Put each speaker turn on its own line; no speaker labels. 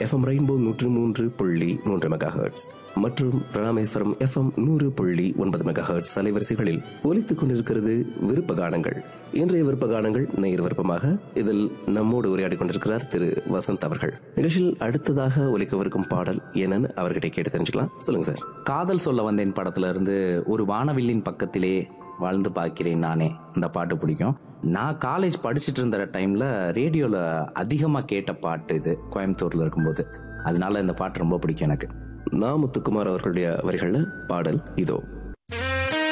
FM rainbow நூற்று மூன்று புள்ளி மூன்று மெகா ஹெர்ட்ஸ் மற்றும் ராமேஸ்வரம் எஃப்எம் நூறு புள்ளி ஒன்பது மெகா ஹெர்ட்ஸ் அலைவரிசைகளில் ஒலித்துக் கொண்டிருக்கிறது விருப்ப கானங்கள் இன்றைய விருப்ப கானங்கள் நேர் விருப்பமாக இதில் நம்மோடு உரையாடி கொண்டிருக்கிறார் திரு வசந்த் அவர்கள் நிகழ்ச்சியில் அடுத்ததாக ஒலிக்கவிருக்கும் பாடல் என்னன்னு அவர்கிட்ட கேட்டு தெரிஞ்சுக்கலாம் சொல்லுங்க சார்
காதல் சொல்ல வந்தேன் படத்துல இருந்து ஒரு வானவில்லின் பக்கத்திலே வாழ்ந்து பார்க்கிறேன் நானே இந்த பாட்டு பிடிக்கும் நான் காலேஜ் படிச்சுட்டு இருந்த டைம்ல ரேடியோல அதிகமா கேட்ட பாட்டு இது கோயம்புத்தூர்ல இருக்கும்போது அதனால இந்த பாட்டு ரொம்ப பிடிக்கும் எனக்கு
நா முத்துக்குமார் அவர்களுடைய வரிகள்ல பாடல் இதோ